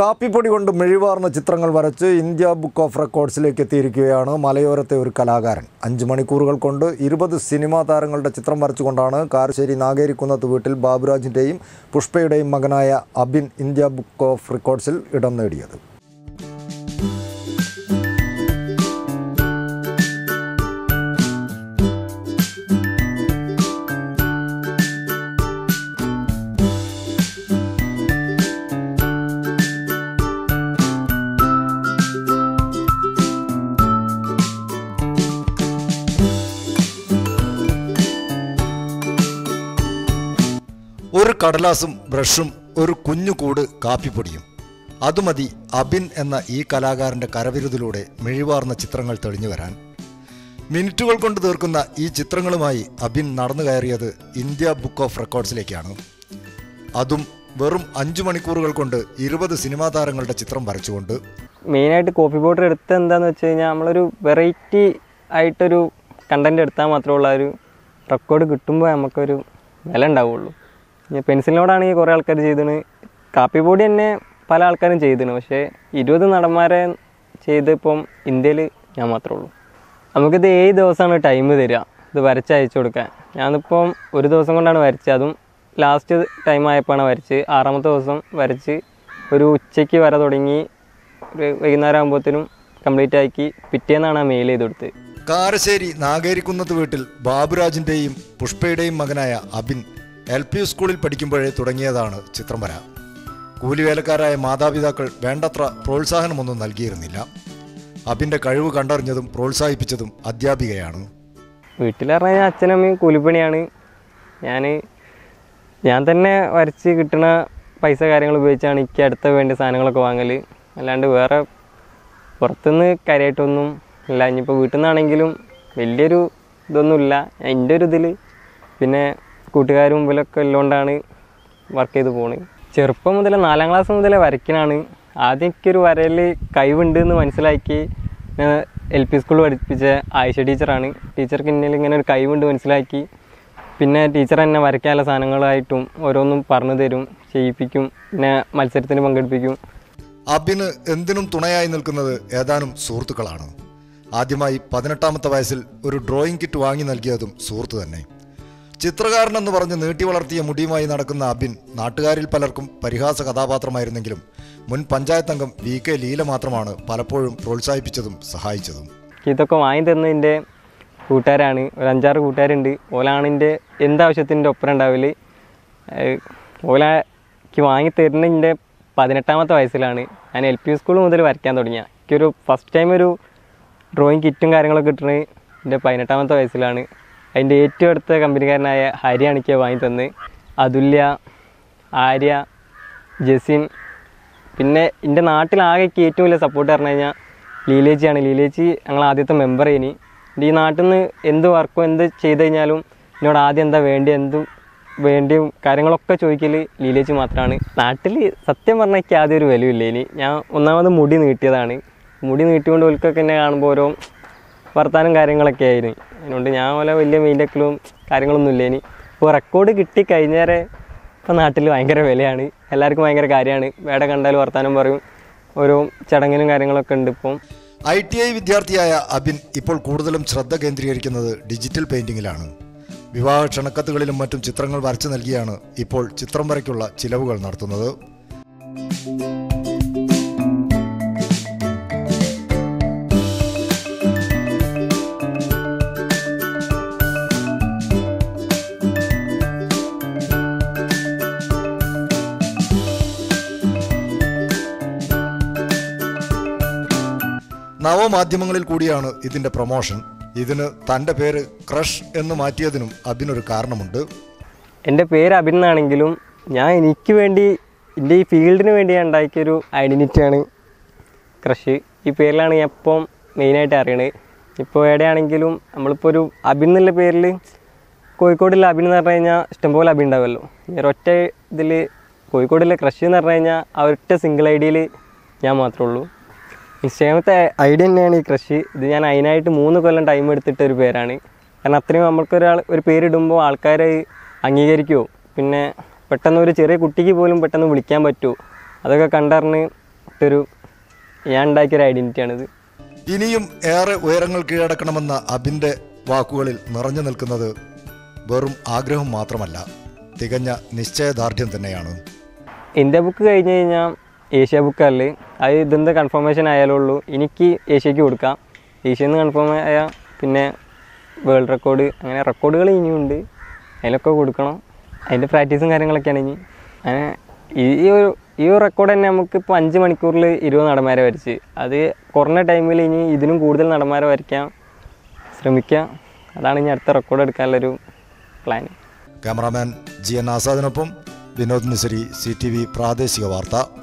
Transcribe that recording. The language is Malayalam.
കാപ്പിപ്പൊടി കൊണ്ട് മെഴിവാർന്ന ചിത്രങ്ങൾ വരച്ച് ഇന്ത്യ ബുക്ക് ഓഫ് റെക്കോർഡ്സിലേക്ക് എത്തിയിരിക്കുകയാണ് മലയോരത്തെ ഒരു കലാകാരൻ അഞ്ച് മണിക്കൂറുകൾ കൊണ്ട് ഇരുപത് സിനിമാ താരങ്ങളുടെ ചിത്രം വരച്ചുകൊണ്ടാണ് കാരശ്ശേരി നാഗേരിക്കുന്നത്ത് വീട്ടിൽ ബാബുരാജിൻ്റെയും പുഷ്പയുടെയും മകനായ അബിൻ ഇന്ത്യ ബുക്ക് ഓഫ് റെക്കോർഡ്സിൽ ഇടം നേടിയത് ഒരു കടലാസും ബ്രഷും ഒരു കുഞ്ഞു കൂട് കാപ്പിപ്പൊടിയും അതുമതി അബിൻ എന്ന ഈ കലാകാരൻ്റെ കരവിരുതിലൂടെ മിഴിവാർന്ന ചിത്രങ്ങൾ തെളിഞ്ഞു വരാൻ മിനിറ്റുകൾ കൊണ്ട് തീർക്കുന്ന ഈ ചിത്രങ്ങളുമായി അബിൻ നടന്നു കയറിയത് ഇന്ത്യ ബുക്ക് ഓഫ് റെക്കോർഡ്സിലേക്കാണ് അതും വെറും അഞ്ചു മണിക്കൂറുകൾ കൊണ്ട് ഇരുപത് സിനിമാ താരങ്ങളുടെ ചിത്രം വരച്ചുകൊണ്ട് മെയിനായിട്ട് കോപ്പി പൗഡർ എടുത്ത് എന്താന്ന് വെച്ച് കഴിഞ്ഞാൽ നമ്മളൊരു വെറൈറ്റി ആയിട്ടൊരു കണ്ടന്റ് എടുത്താൽ മാത്രമേ ഉള്ള ഒരു റെക്കോർഡ് കിട്ടുമ്പോൾ നമുക്കൊരു വില ഉണ്ടാവുള്ളൂ ഇനി പെൻസിലിനോടാണെങ്കിൽ കുറേ ആൾക്കാർ ചെയ്തിന് കാപ്പി പൊടി തന്നെ പല ആൾക്കാരും ചെയ്തിന് പക്ഷേ ഇരുപത് നടന്മാരെ ചെയ്ത് ഇപ്പം ഇന്ത്യയിൽ ഞാൻ മാത്രമേ ഉള്ളൂ നമുക്കിത് ഏഴ് ദിവസമാണ് ടൈം തരിക ഇത് വരച്ച് അയച്ചു കൊടുക്കാൻ ഞാനിപ്പം ഒരു ദിവസം കൊണ്ടാണ് വരച്ചത് അതും ലാസ്റ്റ് ടൈം ആയപ്പോഴാണ് വരച്ച് ആറാമത്തെ ദിവസം വരച്ച് ഒരു ഉച്ചയ്ക്ക് വര തുടങ്ങി ഒരു വൈകുന്നേരം ആകുമ്പോഴത്തേനും കംപ്ലീറ്റ് ആക്കി പിറ്റേന്നാണ് ആ മെയിൽ ചെയ്ത് കൊടുത്തത് കാരശ്ശേരി നാഗേരിക്കുന്നത്ത് വീട്ടിൽ ബാബുരാജിൻ്റെയും പുഷ്പയുടെയും മകനായ അബിൻ എൽ പി സ്കൂളിൽ പഠിക്കുമ്പോഴേ തുടങ്ങിയതാണ് ചിത്രം വര കൂലിവേലക്കാരായ മാതാപിതാക്കൾ വേണ്ടത്ര പ്രോത്സാഹനമൊന്നും നൽകിയിരുന്നില്ല അബിൻ്റെ കഴിവ് കണ്ടറിഞ്ഞതും പ്രോത്സാഹിപ്പിച്ചതും അധ്യാപികയാണ് വീട്ടിൽ പറഞ്ഞു കഴിഞ്ഞാൽ അച്ഛനമ്മയും കൂലിപ്പണിയാണ് ഞാൻ ഞാൻ തന്നെ വരച്ച് കിട്ടുന്ന പൈസ കാര്യങ്ങൾ ഉപയോഗിച്ചാണ് എനിക്ക് അടുത്ത വേണ്ട സാധനങ്ങളൊക്കെ വാങ്ങൽ അല്ലാണ്ട് വേറെ പുറത്തുനിന്ന് കാര്യമായിട്ടൊന്നും ഇല്ല ഇനിയിപ്പോൾ വീട്ടിൽ നിന്നാണെങ്കിലും വലിയൊരു ഇതൊന്നുമില്ല എൻ്റെ ഒരു ഇതിൽ പിന്നെ കൂട്ടുകാരും മുമ്പിലൊക്കെ ഉള്ളതുകൊണ്ടാണ് വർക്ക് ചെയ്ത് പോണത് ചെറുപ്പം മുതലേ നാലാം ക്ലാസ് മുതലേ വരയ്ക്കണാണ് ആദ്യം എനിക്കൊരു വരയിൽ കഴിവുണ്ട് എന്ന് മനസ്സിലാക്കി എൽ പി സ്കൂളിൽ പഠിപ്പിച്ച ആയിഷ ടീച്ചറാണ് ടീച്ചർക്ക് ഇന്നലെ ഇങ്ങനെ ഒരു കഴിവുണ്ട് മനസ്സിലാക്കി പിന്നെ ടീച്ചർ എന്നെ വരയ്ക്കാനുള്ള സാധനങ്ങളായിട്ടും ഓരോന്നും പറഞ്ഞു തരും ചെയ്യിപ്പിക്കും പിന്നെ മത്സരത്തിന് പങ്കെടുപ്പിക്കും അബിന് എന്തിനും തുണയായി നിൽക്കുന്നത് ഏതാനും സുഹൃത്തുക്കളാണ് ആദ്യമായി പതിനെട്ടാമത്തെ വയസ്സിൽ ഒരു ഡ്രോയിങ് കിറ്റ് വാങ്ങി നൽകിയതും സുഹൃത്ത് തന്നെ ചിത്രകാരൻ എന്ന് പറഞ്ഞ് നീട്ടി വളർത്തിയ മുടിയുമായി നടക്കുന്ന അബിൻ നാട്ടുകാരിൽ പലർക്കും പരിഹാസ കഥാപാത്രമായിരുന്നെങ്കിലും മുൻ പഞ്ചായത്ത് അംഗം വി കെ ലീല മാത്രമാണ് പലപ്പോഴും പ്രോത്സാഹിപ്പിച്ചതും സഹായിച്ചതും ഇതൊക്കെ വാങ്ങി തന്നതിൻ്റെ കൂട്ടുകാരാണ് ഒരു അഞ്ചാറ് കൂട്ടുകാരുണ്ട് ഓലാണ് എൻ്റെ എന്താവശ്യത്തിൻ്റെ ഒപ്പം ഉണ്ടാവല് ഏഹ് ഓലക്ക് വാങ്ങി തരുന്നതിൻ്റെ പതിനെട്ടാമത്തെ വയസ്സിലാണ് ഞാൻ എൽ പി സ്കൂൾ മുതൽ വരയ്ക്കാൻ തുടങ്ങിയ എനിക്കൊരു ഫസ്റ്റ് ടൈം ഒരു ഡ്രോയിങ് കിറ്റും കാര്യങ്ങളൊക്കെ കിട്ടുന്നത് എൻ്റെ പതിനെട്ടാമത്തെ വയസ്സിലാണ് അതിൻ്റെ ഏറ്റവും അടുത്ത കമ്പനിക്കാരനായ ഹരിയാണ് എനിക്ക് വാങ്ങി തന്നത് അതുല്യ ആര്യ ജസിൻ പിന്നെ എൻ്റെ നാട്ടിലാകെ എനിക്ക് ഏറ്റവും വലിയ സപ്പോർട്ട് പറഞ്ഞു കഴിഞ്ഞാൽ ലീലേച്ചിയാണ് ലീലേച്ചി ഞങ്ങൾ ആദ്യത്തെ മെമ്പർ ഇനി എൻ്റെ ഈ നാട്ടിൽ നിന്ന് എന്ത് വർക്കോ എന്ത് ചെയ്ത് കഴിഞ്ഞാലും എന്നോട് ആദ്യം എന്താ വേണ്ടി എന്തും വേണ്ടിയും കാര്യങ്ങളൊക്കെ ചോദിക്കൽ ലീലേച്ചി മാത്രമാണ് നാട്ടിൽ സത്യം പറഞ്ഞാൽ എനിക്ക് ആദ്യം ഒരു വിലയില്ല ഇനി ഞാൻ ഒന്നാമത് മുടി നീട്ടിയതാണ് മുടി നീട്ടിക്കൊണ്ട് ഓൽക്കൊക്കെ എന്നെ കാണുമ്പോൾ ഓരോ വർത്താനം കാര്യങ്ങളൊക്കെ ആയിരുന്നു അതുകൊണ്ട് ഞാൻ പോലെ വലിയ മെയിൻ്റെക്കലും കാര്യങ്ങളൊന്നും ഇല്ല ഇനി ഇപ്പോൾ റെക്കോർഡ് കിട്ടി കഴിഞ്ഞേരെ ഇപ്പോൾ നാട്ടിൽ ഭയങ്കര വിലയാണ് എല്ലാവർക്കും ഭയങ്കര കാര്യമാണ് വേടെ കണ്ടാൽ വർത്താനം പറയും ഓരോ ചടങ്ങിനും കാര്യങ്ങളൊക്കെ ഉണ്ട് ഇപ്പം ഐ ടി ഐ വിദ്യാർത്ഥിയായ അബിൻ ഇപ്പോൾ കൂടുതലും ശ്രദ്ധ കേന്ദ്രീകരിക്കുന്നത് ഡിജിറ്റൽ പെയിന്റിങ്ങിലാണ് വിവാഹ ക്ഷണക്കത്തുകളിലും മറ്റും ചിത്രങ്ങൾ വരച്ചു നൽകിയാണ് ഇപ്പോൾ ചിത്രം വരയ്ക്കുള്ള ചിലവുകൾ നടത്തുന്നത് നവമാധ്യമങ്ങളിൽ കൂടിയാണ് ഇതിന്റെ പ്രൊമോഷൻ ഇതിന് തന്റെ പേര് ക്രഷ് എന്ന് മാറ്റിയതിനും അബിനൊരു കാരണമുണ്ട് എൻ്റെ പേര് അബിൻ എന്നാണെങ്കിലും ഞാൻ എനിക്ക് വേണ്ടി എൻ്റെ ഈ ഫീൽഡിന് വേണ്ടി ഞാൻ ഉണ്ടാക്കിയൊരു ഐഡൻറ്റിറ്റിയാണ് ക്രഷ് ഈ പേരിലാണ് ഞാൻ ഇപ്പം മെയിനായിട്ട് അറിയണത് ഇപ്പോൾ എവിടെയാണെങ്കിലും നമ്മളിപ്പോൾ ഒരു അബിൻ എന്നുള്ള പേരിൽ കോഴിക്കോടിലെ അബിൻ എന്ന് പറഞ്ഞു കഴിഞ്ഞാൽ ഇഷ്ടംപോലെ അബിൻ ഉണ്ടാവുമല്ലോ ഈ ഒരൊറ്റ ഇതിൽ കോഴിക്കോടിലെ ക്രഷ് എന്ന് പറഞ്ഞു കഴിഞ്ഞാൽ ആ ഒറ്റ സിംഗിൾ ഐ ഡിയിൽ ഞാൻ മാത്രമേ ഉള്ളൂ ഇൻസ്റ്റാഗ്രാമത്തെ ഐഡിയ തന്നെയാണ് ഈ ക്രഷ് ഇത് ഞാൻ അതിനായിട്ട് മൂന്ന് കൊല്ലം ടൈം എടുത്തിട്ട ഒരു പേരാണ് കാരണം അത്രയും നമ്മൾക്കൊരാൾ ഒരു പേരിടുമ്പോൾ ആൾക്കാർ അംഗീകരിക്കുമോ പിന്നെ പെട്ടെന്ന് ഒരു ചെറിയ കുട്ടിക്ക് പോലും പെട്ടെന്ന് വിളിക്കാൻ പറ്റുമോ അതൊക്കെ കണ്ടറിഞ്ഞ് ഇട്ടൊരു ഞാൻ ഉണ്ടാക്കിയൊരു ഐഡൻറ്റിറ്റിയാണിത് ഇനിയും ഏറെ ഉയരങ്ങൾ കീഴടക്കണമെന്ന അബിൻ്റെ വാക്കുകളിൽ നിറഞ്ഞു നിൽക്കുന്നത് വെറും ആഗ്രഹം മാത്രമല്ല തികഞ്ഞ നിശ്ചയദാർഢ്യം തന്നെയാണ് ഇന്ത്യ ബുക്ക് കഴിഞ്ഞ് കഴിഞ്ഞാൽ ഏഷ്യ ബുക്കല്ലേ അത് ഇതെന്ത് കൺഫർമേഷൻ ആയാലേ ഉള്ളൂ എനിക്ക് ഏഷ്യക്ക് കൊടുക്കാം ഏഷ്യയിൽ നിന്ന് കൺഫേം ആയാൽ പിന്നെ വേൾഡ് റെക്കോർഡ് അങ്ങനെ റെക്കോർഡുകൾ ഇനിയുണ്ട് അതിലൊക്കെ കൊടുക്കണം അതിൻ്റെ പ്രാക്ടീസും കാര്യങ്ങളൊക്കെയാണ് ഇനി അങ്ങനെ ഈ ഒരു ഈ ഒരു റെക്കോർഡ് തന്നെ നമുക്ക് ഇപ്പോൾ അഞ്ച് മണിക്കൂറിൽ ഇരുപത് നടന്മാരെ വരച്ച് അത് കുറഞ്ഞ ടൈമിൽ ഇനി ഇതിനും കൂടുതൽ നടന്മാരെ വരയ്ക്കാൻ ശ്രമിക്കാം അതാണ് ഇനി അടുത്ത റെക്കോർഡ് എടുക്കാനുള്ളൊരു പ്ലാൻ ക്യാമറാമാൻ ജി എൻ ആസാദിനൊപ്പം Vinod Mishri C T V പ്രാദേശിക വാർത്ത